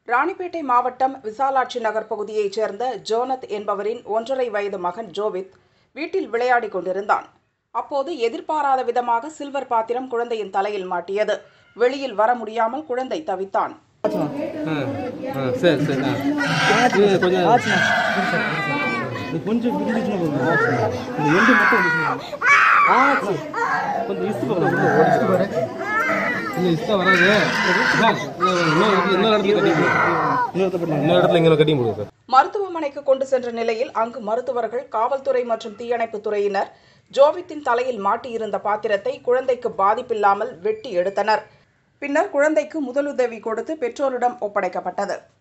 ராணிப்பேட்டை மாவட்டம் விசாலாட்சி நகர் பகுதியைச் சேர்ந்த ஜோனத் என்பவரின் ஒன்றரை வயது மகன் ஜோவித் வீட்டில் விளையாடிக் கொண்டிருந்தான் அப்போது எதிர்பாராத விதமாக சில்வர் பாத்திரம் குழந்தையின் தலையில் மாட்டியது வெளியில் வர முடியாமல் குழந்தை தவித்தான் ஆ ஆ சரி சரி ஆ இது கொஞ்சம் இது கொஞ்சம் விரிஞ்சிச்சுன்னா போதும் இந்த எண்டு மட்டும் வந்துச்சுன்னா ஆச்சு கொஞ்சம் இஸ்து பக்கம் ஓடிச்சு பாரு இல்லை இஷ்டம் வராது சார், இன்னொரு இடத்துல- இன்னொரு இடத்துல கட்டி போடு இன்னொருத்த பண்ணி இன்னொரு இடத்துல இங்கே கட்டி போடுங்க சார் மருத்துவமனைக்கு கொண்டு சென்ற நிலையில் அங்கு மருத்துவர்கள் காவல்துறை மற்றும் தீயணைப்புத் துறையினர் ஜோவித்தின் தலையில் மாட்டியிருந்த பாத்திரத்தை குழந்தைக்கு பாதிப்பில்லாமல் வெட்டி எடுத்தனர் பின்னர் குழந்தைக்கு முதலுதவி கொடுத்து பெற்றோரிடம் ஒப்படைக்கப்பட்டது